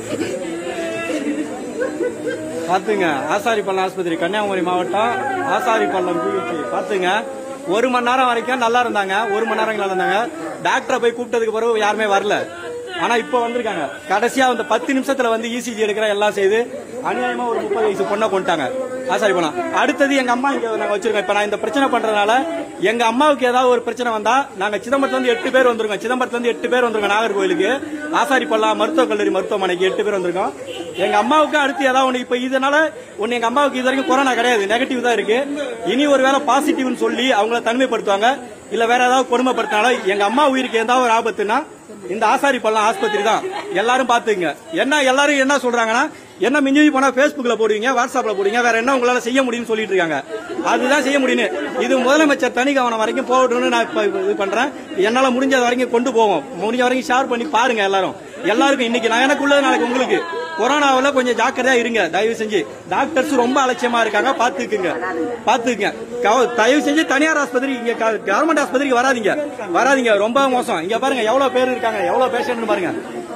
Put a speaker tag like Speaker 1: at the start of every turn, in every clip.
Speaker 1: பாத்துங்க ஆசாரிப்பள்ளம் ஆஸ்பத்திரி கன்னியாகுமரி மாவட்டம் ஆசாரிப்பள்ளம் பிஹெச் பாத்துங்க ஒரு மணி நேரம் வரைக்கும் நல்லா இருந்தாங்க ஒரு மணி நேரம் நல்லா இருந்தாங்க டாக்டரை போய் கூப்பிட்டதுக்கு பிறகு யாருமே வரல ஆனா இப்ப வந்திருக்காங்க கடைசியா அந்த பத்து நிமிஷத்துல வந்து இசிஜி எடுக்கிற எல்லாம் செய்து அநியாயமா ஒரு முப்பது வயசு பொண்ணை கொண்டுட்டாங்க ஆசாரி பள்ளம் அடுத்தது எங்க அம்மா இங்க நாங்க வச்சிருக்கோம் இப்ப நான் இந்த பிரச்சனை பண்றதுனால எங்க அம்மாவுக்கு ஏதாவது ஒரு பிரச்சனை வந்தா நாங்க சிதம்பரத்துல இருந்து எட்டு பேர் வந்திருக்கோம் சிதம்பரத்துல இருந்து எட்டு பேர் வந்திருக்கோம் நாகர்கோயிலுக்கு ஆசாரி பள்ளம் மருத்துவக் கல்லூரி மருத்துவமனைக்கு எட்டு பேர் வந்திருக்கோம் எங்க அம்மாவுக்கு அடுத்து ஏதாவது ஒண்ணு இப்ப இதனால ஒண்ணு எங்க அம்மாவுக்கு இது வரைக்கும் கொரோனா கிடையாது நெகட்டிவ் தான் இருக்கு இனி ஒரு வேளை பாசிட்டிவ்னு சொல்லி அவங்கள தனிமைப்படுத்துவாங்க இல்ல வேற ஏதாவது கொடுமைப்படுத்தினாலும் எங்க அம்மா உயிருக்கு ஏதாவது ஒரு ஆபத்துனா இந்த ஆசாரி பள்ளம் ஆஸ்பத்திரி தான் எல்லாரும் பாத்துங்க என்ன எல்லாரும் என்ன சொல்றாங்கன்னா என்ன மிஞ்சி போனா Facebookல போடுவீங்க வாட்ஸ்அப்ல போடுவீங்க வேற என்ன உங்களால செய்ய முடியும்னு சொல்லிட்டு இருக்காங்க அதுதான் செய்ய முடியும் இது முதலமைச்சர் தனி கவனம் வரைக்கும் போகட்டும்னு நான் இப்ப இது பண்றேன் என்னால முடிஞ்ச வரைக்கும் கொண்டு போவோம் முடிஞ்ச வரைக்கும் ஷேர் பண்ணி பாருங்க எல்லாரும் எல்லாருக்கும் இன்னைக்கு நான் எனக்கு உள்ளது நாளைக்கு உங்களுக்கு கொரோனாவில் கொஞ்சம் ஜாக்கிரதையா இருங்க தயவு செஞ்சு டாக்டர்ஸ் ரொம்ப அலட்சியமா இருக்காங்க பாத்துக்குங்க பாத்துக்குங்க கவ- தயவு செஞ்சு தனியார் ஆஸ்பத்திரி இங்க கவர்மெண்ட் ஆஸ்பத்திரிக்கு வராதீங்க வராதீங்க ரொம்ப மோசம் இங்க பாருங்க எவ்வளவு பேர் இருக்காங்க எவ்வளவு பேஷண்ட் பாருங்க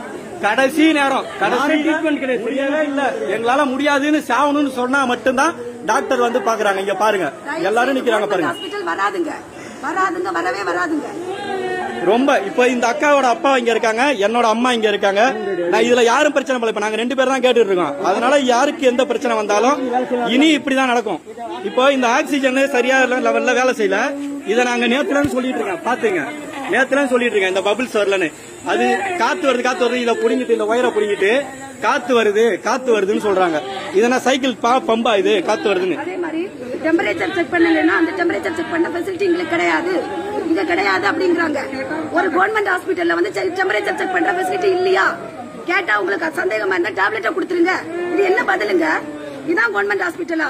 Speaker 1: கடைசி நேரம் கடைசி ட்ரீட்மெண்ட் கிடையாது முடியவே இல்ல எங்களால முடியாதுன்னு சாவணும்னு சொன்னா மட்டும்தான் டாக்டர் வந்து பாக்குறாங்க இங்க பாருங்க எல்லாரும் நிக்கிறாங்க பாருங்க
Speaker 2: ஹாஸ்பிட்டல் வராதுங்க வராதுங்க வரவே வராதுங்க
Speaker 1: ரொம்ப இப்ப இந்த அக்காவோட அப்பா இங்க இருக்காங்க என்னோட அம்மா இங்க இருக்காங்க நான் இதுல யாரும் பிரச்சனை பண்ணல இப்ப நாங்க ரெண்டு பேரும் தான் கேட்டுட்டு இருக்கோம் அதனால யாருக்கு எந்த பிரச்சனை வந்தாலும் இனி இப்படிதான் நடக்கும் இப்போ இந்த ஆக்சிஜன் சரியா லெவல்ல வேலை செய்யல இதை நாங்க நேத்துலன்னு சொல்லிட்டு இருக்கேன் பாத்துங்க நேத்துலன்னு சொல்லிட்டு இருக்கேன் இந்த பபிள்ஸ் வரலன்னு அது காத்து வருது காத்து வருது இதை புடிங்கிட்டு இந்த ஒயரை புடிங்கிட்டு காத்து வருது காத்து வருதுன்னு சொல்றாங்க இதனா சைக்கிள் பா- பம்பா இது காத்து வருதுன்னு
Speaker 2: அதே மாதிரி டெம்பரேச்சர் செக் பண்ணலன்னா அந்த டெம்பரேச்சர் செக் பண்ண ஃபெசிலிட்டி எங்களுக்கு கிடையாது இங்க கிடையாது அப்படிங்கறாங்க ஒரு கவர்மெண்ட் ஹாஸ்பிட்டல்ல வந்து டெம்பரேச்சர் செக் பண்ற ஃபெசிலிட்டி இல்லையா கேட்டா உங்களுக்கு சந்தேகமா இருந்தா டேப்லெட்டை கொடுத்துருங்க இது என்ன பதிலுங்க இதான் கவர்மெண்ட் ஹாஸ்பிட்டலா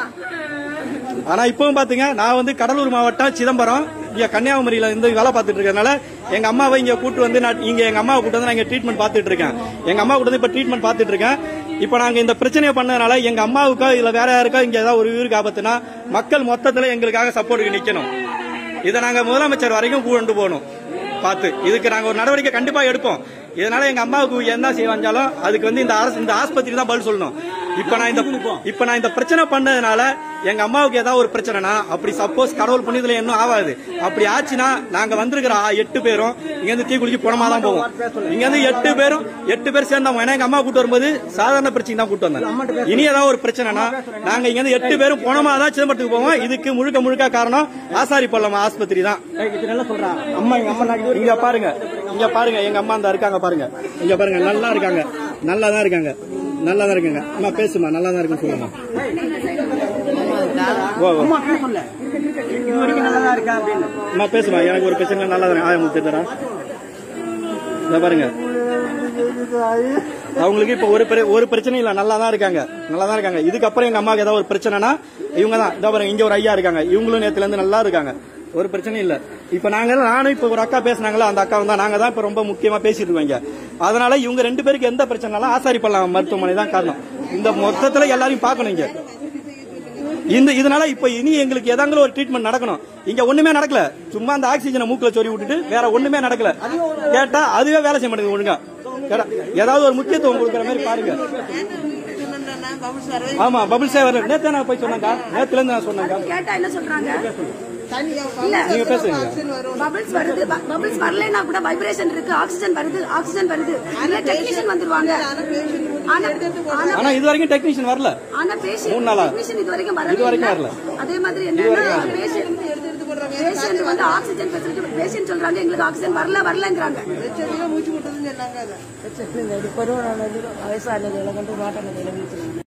Speaker 1: ஆனா இப்பவும் பாத்தீங்க நான் வந்து கடலூர் மாவட்டம் சிதம்பரம் இங்க கன்னியாகுமரியில இருந்து வேலை பார்த்துட்டு இருக்கறனால எங்க அம்மாவை இங்க கூட்டு வந்து நான் இங்க எங்க அம்மாவை கூட்டு வந்து நான் இங்க ட்ரீட்மெண்ட் பார்த்துட்டு இருக்கேன் எங்க அம்மா கூட வந்து இப்ப ட்ரீட்மெண்ட் பார்த்துட்டு இருக்கேன் இப்ப நாங்க இந்த பிரச்சனையை பண்ணதுனால எங்க அம்மாவுக்கோ இல்ல வேற யாருக்கோ இங்க ஏதாவது ஒரு உயிருக்கு ஆபத்துனா மக்கள் மொத்தத்துல எங்களுக்காக சப்போர்ட்டுக்கு நிக்கணும் இதை நாங்க முதலமைச்சர் வரைக்கும் கொண்டு போகணும் பார்த்து இதுக்கு நாங்க ஒரு நடவடிக்கை கண்டிப்பா எடுப்போம் இதனால எங்க அம்மாவுக்கு என்ன செய்ய வந்தாலும் அதுக்கு வந்து இந்த அரசு இந்த ஆஸ்பத்திரி தான் பதில் சொல்லணும் இப்ப நான் இந்த இப்ப நான் இந்த பிரச்சனை பண்ணதுனால எங்க அம்மாவுக்கு ஏதாவது ஒரு பிரச்சனைனா அப்படி சப்போஸ் கடவுள் புண்ணியத்துல இன்னும் ஆகாது அப்படி ஆச்சுன்னா நாங்க வந்திருக்கிற ஆ- எட்டு பேரும் இங்க இருந்து தீக்குளிக்கு புறமா தான் போவோம் இங்க இருந்து எட்டு பேரும் எட்டு பேர் சேர்ந்தவங்க ஏன்னா எங்க அம்மா கூட்டு வரும்போது சாதாரண பிரச்சனை தான் கூட்டு வந்தேன் இனி ஏதாவது ஒரு பிரச்சனைனா நாங்க இங்க இருந்து எட்டு பேரும் போனமா தான் சிதம்பரத்துக்கு போவோம் இதுக்கு முழுக்க முழுக்க காரணம் ஆசாரி பள்ளம் ஆஸ்பத்திரி தான்
Speaker 3: நல்லா சொல்றான் அம்மா எங்க அம்மா நான்
Speaker 1: இங்க பாருங்க இங்க பாருங்க எங்க அம்மா அந்த இருக்காங்க பாருங்க இங்க பாருங்க நல்லா இருக்காங்க நல்லா தான் இருக்காங்க நல்லா தான் இருக்காங்க அம்மா பேசுமா நல்லா தான் இருக்குன்னு சொல்லுங்க ஓ, ஓ.
Speaker 3: அம்மா பேர் சொல்ல இது வரைக்கும் நல்லா தான் இருக்கா அப்படின்னு
Speaker 1: அம்மா பேசுமா எனக்கு ஒரு பிரச்சனை நல்லா தான் ஆய முத்தரா இத பாருங்க அவங்களுக்கு இப்ப ஒரு பிர- ஒரு பிரச்சனை இல்ல நல்லா தான் இருக்காங்க நல்லா தான் இருக்காங்க இதுக்கப்புறம் எங்க அம்மாவுக்கு ஏதாவது ஒரு பிரச்சனைனா இவங்க தான் இதோ பாருங்க இங்க ஒரு ஐயா இருக்காங்க இவங்களும் நேத்துல இருந்து நல்லா இருக்காங்க ஒரு பிரச்சனையும் இல்ல இப்ப நாங்க நானும் இப்ப ஒரு அக்கா பேசுனாங்களா அந்த அக்கா தான் நாங்க தான் இப்ப ரொம்ப முக்கியமா பேசிட்டு இருக்கோங்க அதனால இவங்க ரெண்டு பேருக்கு எந்த பிரச்சனைனாலும் ஆசாரி பள்ளம் மருத்துவமனை தான் காரணம் இந்த மொத்தத்துல எல்லாரையும் பார்க்கணும் இங்க இந்த இதனால இப்ப இனி எங்களுக்கு ஏதாங்களும் ஒரு ட்ரீட்மெண்ட் நடக்கணும் இங்க ஒண்ணுமே நடக்கல சும்மா அந்த ஆக்சிஜனை மூக்குல சொறி விட்டுட்டு வேற ஒண்ணுமே நடக்கல கேட்டா அதுவே வேலை செய்ய மாட்டேங்குது ஒழுங்கா கேட்டா, ஏதாவது ஒரு முக்கியத்துவம் கொடுக்குற மாதிரி பாருங்க ஆமா பபிள்ஸே வரல நேத்து நான் போய் சொன்னேங்க நேத்துல இருந்து நான் சொன்னேங்க
Speaker 2: கேட்டா என்ன சொல்றாங்க இல்ல
Speaker 1: நீங்க பேசுங்க
Speaker 2: பபிள்ஸ் வருது பபிள்ஸ் வரலைன்னா கூட வைப்ரேஷன் இருக்கு ஆக்சிஜன் வருது ஆக்சிஜன் வருது இல்ல டெக்னீஷியன் வந்துருவாங்க ஆனா ஆனா-
Speaker 1: ஆனா இது வரைக்கும் டெக்னீஷியன் வரல
Speaker 2: ஆனா patient-
Speaker 1: மூணு நாளா?
Speaker 2: technician இது வரைக்கும் வரவே
Speaker 1: இது வரைக்கும்
Speaker 2: இல்ல.
Speaker 1: வரல.
Speaker 2: அதே மாதிரி என்னன்னா patient patient வந்து ஆக்சிஜன் ஃபெசிலிட்டி பேஷண்ட் சொல்றாங்க எங்களுக்கு ஆக்சிஜன் வரல வரலங்கிறாங்க
Speaker 4: கொரோனா வயசானது கொண்டு மாட்டாங்க